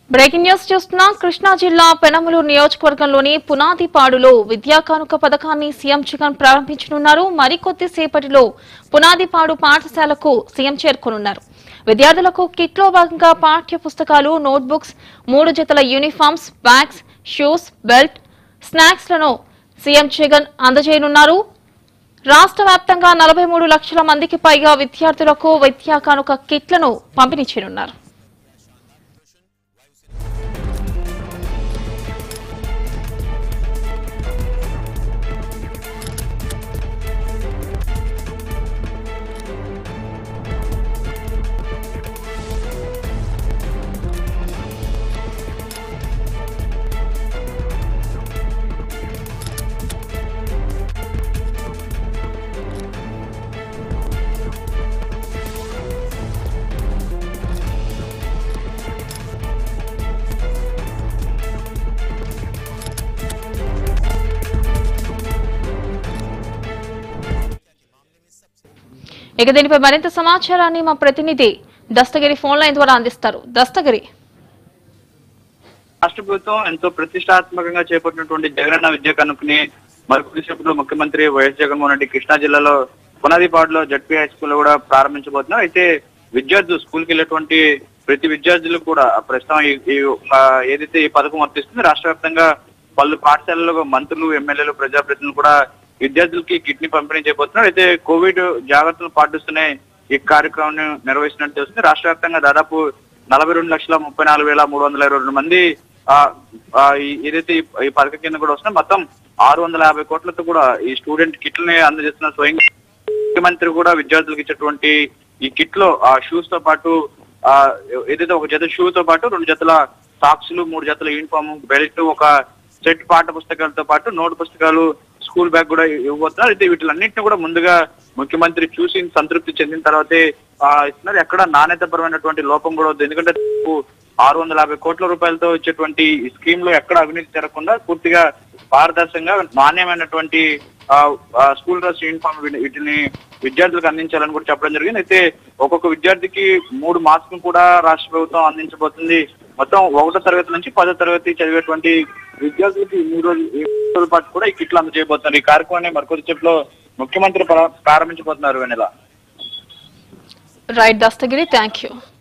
breaking news చూస్తున్నాం కృష్ణా జిల్లా పెనమలూరు నియోజకవర్గంలోని పునాదిపాడులో విద్యా కానుక పథకాన్ని సీఎం జగన్ ప్రారంభించనున్నారు మరికొద్ది సేపటిలో పునాదిపాడు పాఠశాలకు సీఎం చేరుకోనున్నారు విద్యార్థులకు కిట్లో భాగంగా పాఠ్య పుస్తకాలు నోట్బుక్స్ మూడు జతల uniforms bags shoes belt snacks లను సీఎం జగన్ అందజేయనున్నారు రాష్ట్ర వ్యాప్తంగా నలభై మూడు లక్షల మందికి పైగా విద్యార్థులకు విద్యా కానుక కిట్లను పంపిణీ చేయనున్నారు ఇక దీనిపై మరింత సమాచారాన్ని మా ప్రతినిధి దస్తగిరి ఫోన్ లైన్ ద్వారా అందిస్తారు దస్తగిరి రాష్ట్ర ప్రభుత్వం ఎంతో ప్రతిష్టాత్మకంగా చేపట్టినటువంటి జగనన్న విద్య కనుకుని మరికొద్దిసేపట్లో ముఖ్యమంత్రి వైఎస్ జగన్మోహన్ రెడ్డి కృష్ణా జిల్లాలో పునాదిపాడులో జడ్పీ హై స్కూల్ కూడా ప్రారంభించబోతున్నారు అయితే విద్యార్థులు స్కూల్ కి వెళ్ళేటువంటి ప్రతి విద్యార్థులు కూడా ప్రస్తుతం ఈ- ఈ ఆ, ఏదైతే ఈ పథకం వర్తిస్తుందో రాష్ట్ర వ్యాప్తంగా పలు పాఠశాలల్లో మంత్రులు ఎమ్మెల్యేలు ప్రజాప్రతినిధులు కూడా విద్యార్థులకి కిట్ ని పంపిణీ చేయబోతున్నారు అయితే కోవిడ్ జాగ్రత్తలు పాటిస్తూనే ఈ కార్యక్రమం నిర్వహిస్తున్నట్టు తెలుస్తుంది రాష్ట్ర వ్యాప్తంగా దాదాపు నలభై రెండు లక్షల ముప్పై నాలుగు వేల మూడు వందల ఇరవై రెండు మంది ఆ, ఆ, ఈ- ఏదైతే ఈ- ఈ పథకం కింద కూడా వస్తున్నా మొత్తం ఆరు వందల యాభై కోట్లతో కూడా ఈ స్టూడెంట్ కిట్లని అందజేస్తున్న స్వయంగా ముఖ్యమంత్రి కూడా విద్యార్థులకు ఇచ్చేటువంటి ఈ కిట్ లో ఆ షూస్ తో పాటు ఆ ఏదైతే ఒక జత షూ తో పాటు రెండు జతల సాక్స్లు మూడు జతల యూనిఫామ్ బెల్ట్ ఒక సెట్ పాఠ పుస్తకాలతో పాటు నోట్ పుస్తకాలు స్కూల్ బ్యాగ్ కూడా ఇవ్వబోతున్నారు అయితే వీటిలన్నింటినీ కూడా ముందుగా ముఖ్యమంత్రి చూసి సంతృప్తి చెందిన తర్వాతే ఆ, ఇస్తున్నారు ఎక్కడ నాణ్యతపరమైనటువంటి లోపం కూడా వద్దు ఎందుకంటే దాదాపు ఆరు వందల యాభై కోట్ల రూపాయలతో ఇచ్చేటువంటి ఈ స్కీమ్ లో ఎక్కడ అవినీతి జరగకుండా పూర్తిగా పారదర్శకంగా నాణ్యమైనటువంటి ఆ, ఆ, స్కూల్ డ్రెస్ యూనిఫామ్ వీటి- వీటిని విద్యార్థులకు అందించాలని కూడా చెప్పడం జరిగింది అయితే ఒక్కొక్క విద్యార్థికి మూడు మార్క్స్ కూడా రాష్ట్ర ప్రభుత్వం అందించబోతుంది మొత్తం ఒకటో తరగతి నుంచి పదో తరగతి చదివేటువంటి విద్యార్థులకి ఈ మూడు రోజులు ఈ మూడు రోజుల పాటు కూడా ఈ కిట్లు అందజేయబోతున్నారు ఈ కార్యక్రమాన్ని మరికొద్ది చెప్పలో ముఖ్యమంత్రి ప్రా- ప్రారంభించబోతున్నారు Vennela right Dastagiri thank you